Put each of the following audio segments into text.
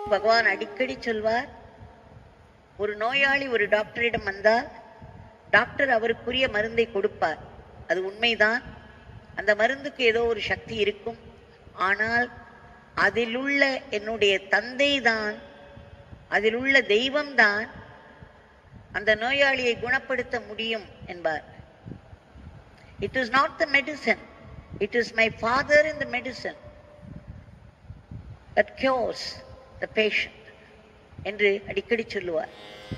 பகவான் அடிக்கடி சொல்வார் ஒரு நோயாளி ஒரு டாக்டரிடம் வந்தால் டாக்டர் அவருக்குரிய மருந்தை கொடுப்பார் அது உண்மைதான் அந்த மருந்துக்கு ஏதோ ஒரு சக்தி இருக்கும் ஆனால் அதிலுள்ள என்னுடைய தந்தை தான் அதிலுள்ள தெய்வம்தான் அந்த நோயாளியை குணப்படுத்த முடியும் என்பார் it is not the medicine it is my father in the medicine that cures the patient என்று அடிக்கடி சொல்லுவார்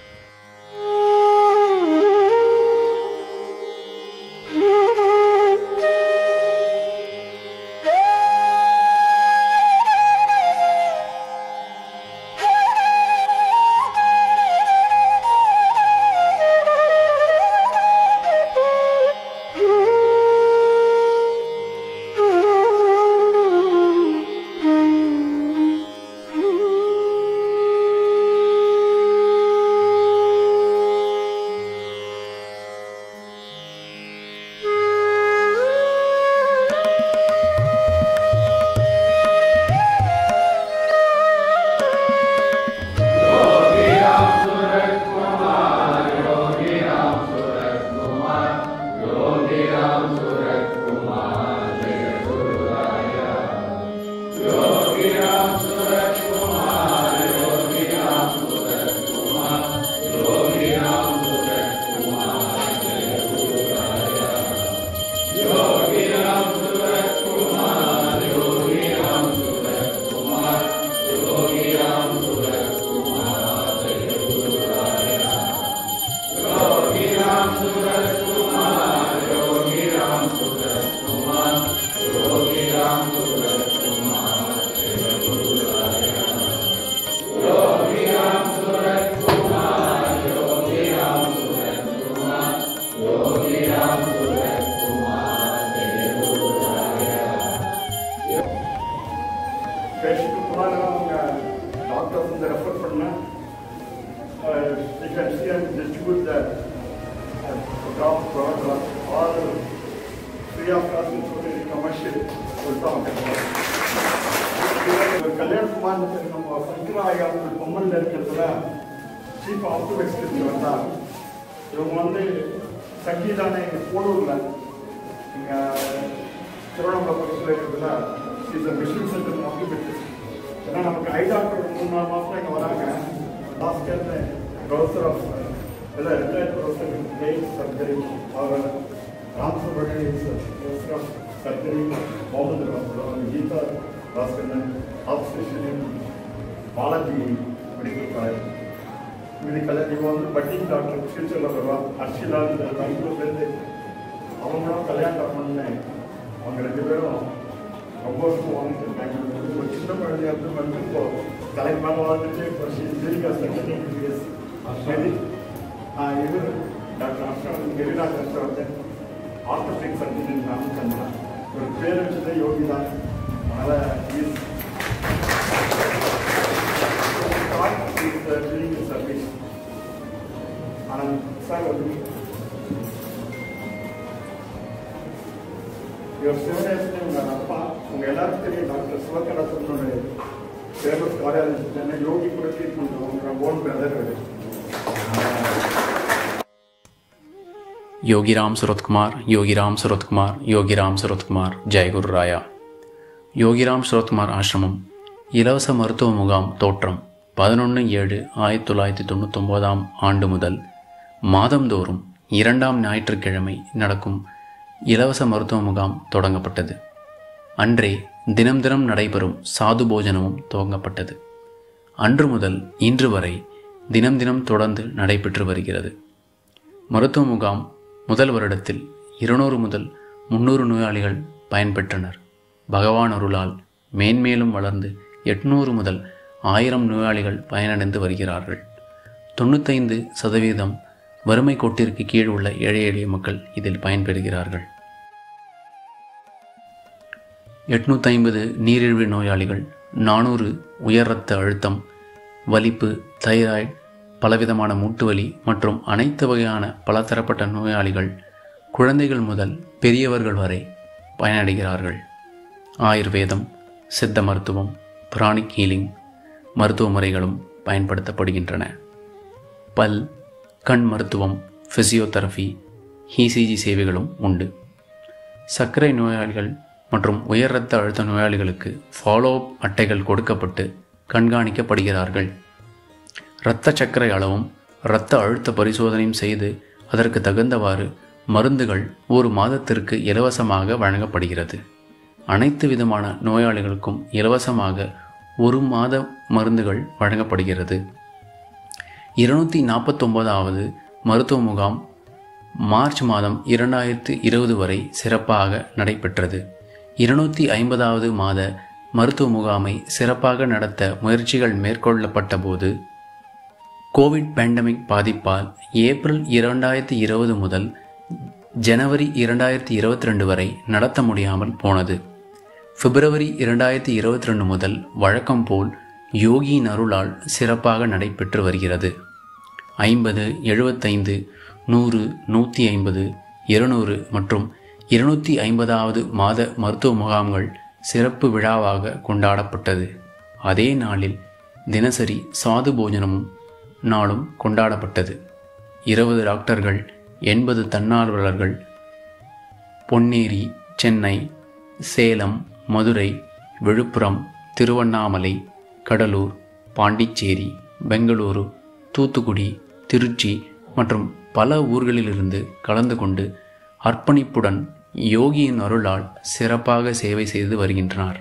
பேஷண்ட்டு போனால் அவங்க டாக்டர்ஸ் வந்து ரெஃபர் பண்ண you can see and distribute the drop product all free of காஸ்ட்னு சொல்லி கமர்ஷியல் கொடுத்தாங்க கல்யாணகுமார் நம்ம சங்கராயா பொம்மன் இருக்கிறதுல சீஃப் ஆப்டோமெக்ஸ்ட் வந்தார் இவங்க வந்து சங்கீதானே போலூரில் இங்கே திருவண்ணாமலை பக்கத்தில் இருக்கிறதுல இஸ் மிஷன் சென்டர் ஆப்டோமெட்ரிஸ்ட் ஏன்னா நமக்கு ஐ டாக்டர் மூணு நாலு மாதம் இங்கே வராங்க லாஸ்ட் இயர் ப்ரொஃபஸர் ஆஃப் இல்லை ரிட்டையர்ட் ப்ரொஃபஸர் பிரெயின் சர்ஜரி அவர் Ram Subramanian professor of surgery Mohammed Ram Geetha Bhaskaran ஆப்ஸ்டேஷன் பாலாஜி மெடிக்கல் காலேஜ் இது கல்யாணம் இவன் வந்து பட்டிங் டாக்டர் ஃபியூச்சரில் வருவான் ஹர்ஷிலா இந்த பெங்களூர்லேருந்து அவங்களும் கல்யாணம் பண்ணேன் அவங்க ரெண்டு பேரும் ரொம்ப வருஷம் வாழ்ந்துட்டு இருக்காங்க ஒரு சின்ன குழந்தையா இருந்து வந்து இப்போ கலை மேலே வாழ்ந்துட்டு இப்போ ஜீவிகா செகண்டரி இவர் டாக்டர் ஹர்ஷவர்தன் கெரிடா ஹர்ஷவர்தன் ஆர்த்தோபிக் சர்ஜன் ராமச்சந்திரன் ஒரு பேர் வச்சதே யோகி தான் அதனால் is doing the service. And sir, இவர் சிவனேசன் உங்க அப்பா உங்க எல்லாருக்கும் தெரியும் டாக்டர் சிவகணசனுடைய ஃபேமஸ் கார்டியாலஜிஸ்ட் யோகி கூட ட்ரீட்மெண்ட் உங்க ஓன் பிரதர் योगीराम सूरत कुमार योगीराम सूरत कुमार योगीराम सूरत कुमार ஜெய் குரு ராயா யோகிராம் சுரத்குமார் ஆசிரமம் இலவச மருத்துவ முகாம் தோற்றம் பதினொன்று ஏழு ஆயிரத்தி தொள்ளாயிரத்தி தொண்ணூத்தொம்போதாம் ஆண்டு முதல் மாதந்தோறும் இரண்டாம் ஞாயிற்றுக்கிழமை நடக்கும் இலவச மருத்துவ முகாம் தொடங்கப்பட்டது அன்றே தினம் தினம் நடைபெறும் சாது போஜனமும் துவங்கப்பட்டது அன்று முதல் இன்று வரை தினம் தினம் தொடர்ந்து நடைபெற்று வருகிறது மருத்துவ முகாம் முதல் வருடத்தில் இருநூறு முதல் முன்னூறு நோயாளிகள் பயன்பெற்றனர் பகவான் அருளால் மேன்மேலும் வளர்ந்து எட்நூறு முதல் ஆயிரம் நோயாளிகள் பயனடைந்து வருகிறார்கள் தொண்ணூத்தைந்து சதவீதம் வறுமை கோட்டிற்கு கீழ் உள்ள ஏழை எளிய மக்கள் இதில் பயன்பெறுகிறார்கள் எட்நூற்றி ஐம்பது நீரிழிவு நோயாளிகள் நானூறு உயர் இரத்த அழுத்தம் வலிப்பு தைராய்டு பலவிதமான மூட்டுவலி மற்றும் அனைத்து வகையான பலதரப்பட்ட நோயாளிகள் குழந்தைகள் முதல் பெரியவர்கள் வரை பயனடைகிறார்கள் ஆயுர்வேதம் சித்த மருத்துவம் பிராணிக் ஹீலிங் மருத்துவ முறைகளும் பயன்படுத்தப்படுகின்றன பல் கண் மருத்துவம் ஃபிசியோதெரபி இசிஜி சேவைகளும் உண்டு சர்க்கரை நோயாளிகள் மற்றும் உயர் இரத்த அழுத்த நோயாளிகளுக்கு ஃபாலோ அப் அட்டைகள் கொடுக்கப்பட்டு கண்காணிக்கப்படுகிறார்கள் இரத்த சர்க்கரை அளவும் இரத்த அழுத்த பரிசோதனையும் செய்து அதற்கு தகுந்தவாறு மருந்துகள் ஒரு மாதத்திற்கு இலவசமாக வழங்கப்படுகிறது அனைத்து விதமான நோயாளிகளுக்கும் இலவசமாக ஒரு மாத மருந்துகள் வழங்கப்படுகிறது இருநூற்றி நாற்பத்தொம்போதாவது மருத்துவ முகாம் மார்ச் மாதம் இரண்டாயிரத்து இருபது வரை சிறப்பாக நடைபெற்றது இருநூற்றி ஐம்பதாவது மாத மருத்துவ முகாமை சிறப்பாக நடத்த முயற்சிகள் மேற்கொள்ளப்பட்ட போது கோவிட் பேண்டமிக் பாதிப்பால் ஏப்ரல் இரண்டாயிரத்தி இருபது முதல் ஜனவரி இரண்டாயிரத்தி இருபத்தி ரெண்டு வரை நடத்த முடியாமல் போனது பிப்ரவரி இரண்டாயிரத்தி இருபத்தி ரெண்டு முதல் வழக்கம் போல் யோகியின் அருளால் சிறப்பாக நடைபெற்று வருகிறது ஐம்பது எழுபத்தைந்து நூறு நூற்றி ஐம்பது இருநூறு மற்றும் இருநூற்றி ஐம்பதாவது மாத மருத்துவ முகாம்கள் சிறப்பு விழாவாக கொண்டாடப்பட்டது அதே நாளில் தினசரி சாது போஜனமும் நாளும் கொண்டாடப்பட்டது இருபது டாக்டர்கள் எண்பது தன்னார்வலர்கள் பொன்னேரி சென்னை சேலம் மதுரை விழுப்புரம் திருவண்ணாமலை கடலூர் பாண்டிச்சேரி பெங்களூரு தூத்துக்குடி திருச்சி மற்றும் பல ஊர்களிலிருந்து கலந்து கொண்டு அர்ப்பணிப்புடன் யோகியின் அருளால் சிறப்பாக சேவை செய்து வருகின்றனர்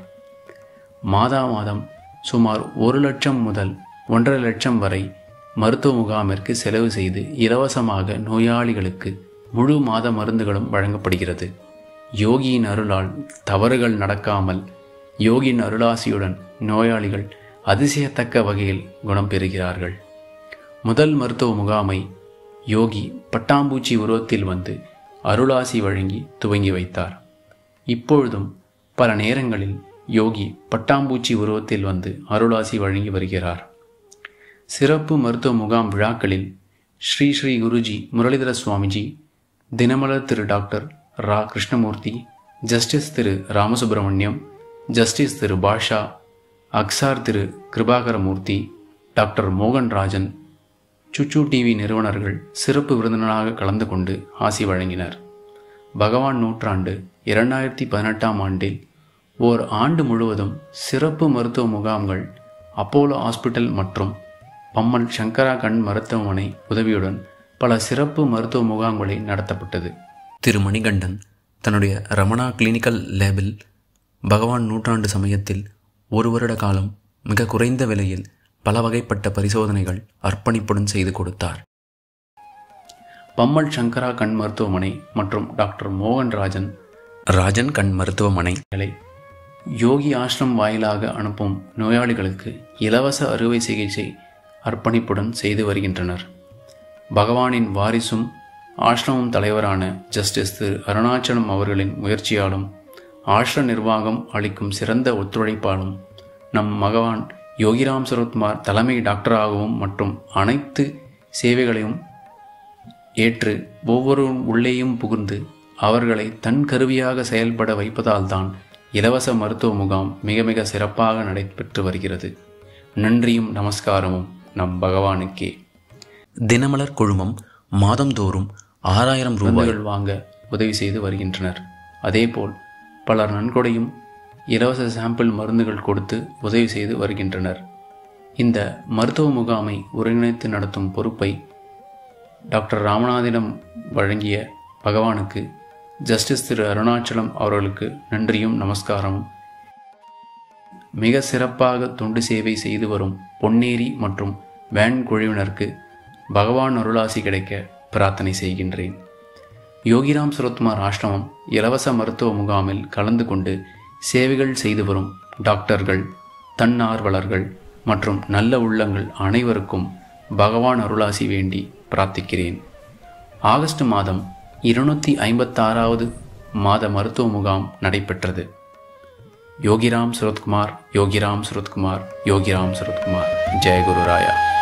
மாதா மாதம் சுமார் ஒரு லட்சம் முதல் ஒன்றரை லட்சம் வரை மருத்துவ முகாமிற்கு செலவு செய்து இலவசமாக நோயாளிகளுக்கு முழு மாத மருந்துகளும் வழங்கப்படுகிறது யோகியின் அருளால் தவறுகள் நடக்காமல் யோகியின் அருளாசியுடன் நோயாளிகள் அதிசயத்தக்க வகையில் குணம் பெறுகிறார்கள் முதல் மருத்துவ முகாமை யோகி பட்டாம்பூச்சி உருவத்தில் வந்து அருளாசி வழங்கி துவங்கி வைத்தார் இப்பொழுதும் பல நேரங்களில் யோகி பட்டாம்பூச்சி உருவத்தில் வந்து அருளாசி வழங்கி வருகிறார் சிறப்பு மருத்துவ முகாம் விழாக்களில் Sri Sri Guruji Muralidhara Swamiji Dinamalar Thiru doctor Ra Krishnamurthy justice Thiru Ramasubramaniam justice Thiru Basha அக்சார் திரு கிருபாகரமூர்த்தி டாக்டர் மோகன் ராஜன் சுச்சு டிவி நிறுவனர்கள் சிறப்பு விருந்தினராக கலந்து கொண்டு ஆசி வழங்கினர் பகவான் நூற்றாண்டு இரண்டாயிரத்தி பதினெட்டாம் ஆண்டில் ஓர் ஆண்டு முழுவதும் சிறப்பு மருத்துவ முகாம்கள் அப்போலோ ஹாஸ்பிட்டல் மற்றும் பம்மல் சங்கரா கண் மருத்துவமனை உதவியுடன் பல சிறப்பு மருத்துவ முகாம்களை நடத்தப்பட்டது திரு மணிகண்டன் தன்னுடைய ரமணா கிளினிக்கல் லேபில் பகவான் நூற்றாண்டு சமயத்தில் ஒரு வருட காலம் மிக குறைந்த விலையில் பல வகைப்பட்ட பரிசோதனைகள் அர்ப்பணிப்புடன் செய்து கொடுத்தார் பம்மல் சங்கரா கண் மருத்துவமனை மற்றும் டாக்டர் மோகன் ராஜன் ராஜன் கண் மருத்துவமனை களை யோகி ஆசிரம் வாயிலாக அனுப்பும் நோயாளிகளுக்கு இலவச அறுவை சிகிச்சை அர்ப்பணிப்புடன் செய்து வருகின்றனர் பகவானின் வாரிசும் ஆசிரமம் தலைவரான ஜஸ்டிஸ் திரு அருணாச்சலம் அவர்களின் முயற்சியாலும் ஆசிர நிர்வாகம் அளிக்கும் சிறந்த ஒத்துழைப்பாலும் நம் பகவான் யோகிராம் சரத்குமார் தலைமை டாக்டராகவும் மற்றும் அனைத்து சேவைகளையும் ஏற்று ஒவ்வொரு உள்ளேயும் புகுந்து அவர்களை தன் கருவியாக செயல்பட வைப்பதால்தான் இலவச மருத்துவ முகாம் மிக மிக சிறப்பாக நடைபெற்று வருகிறது நன்றியும் நமஸ்காரமும் நம் பகவானுக்கே தினமலர் குழுமம் மாதந்தோறும் ஆறாயிரம் ரூபாய் மருந்துகள் வாங்க உதவி செய்து வருகின்றனர் அதேபோல் பலர் நன்கொடையும் இலவச சாம்பிள் மருந்துகள் கொடுத்து உதவி செய்து வருகின்றனர் இந்த மருத்துவ முகாமை ஒருங்கிணைத்து நடத்தும் பொறுப்பை டாக்டர் ராமநாதிடம் வழங்கிய பகவானுக்கு ஜஸ்டிஸ் திரு அருணாச்சலம் அவர்களுக்கு நன்றியும் நமஸ்காரமும் மிக சிறப்பாக தொண்டு சேவை செய்து வரும் பொன்னேரி மற்றும் வேன் குழுவினருக்கு பகவான் அருளாசி கிடைக்க பிரார்த்தனை செய்கின்றேன் யோகிராம் சுரத்குமார் ஆசிரமம் இலவச மருத்துவ முகாமில் கலந்து கொண்டு சேவைகள் செய்து வரும் டாக்டர்கள் தன்னார்வலர்கள் மற்றும் நல்ல உள்ளங்கள் அனைவருக்கும் பகவான் அருளாசி வேண்டி பிரார்த்திக்கிறேன் ஆகஸ்ட் மாதம் இருநூற்றி ஐம்பத்தாறாவது மாத மருத்துவ முகாம் நடைபெற்றது யோகிராம் சுரத்குமார் யோகிராம் சுரத்குமார் யோகிராம் சுரத்குமார் ஜெயகுரு ராயா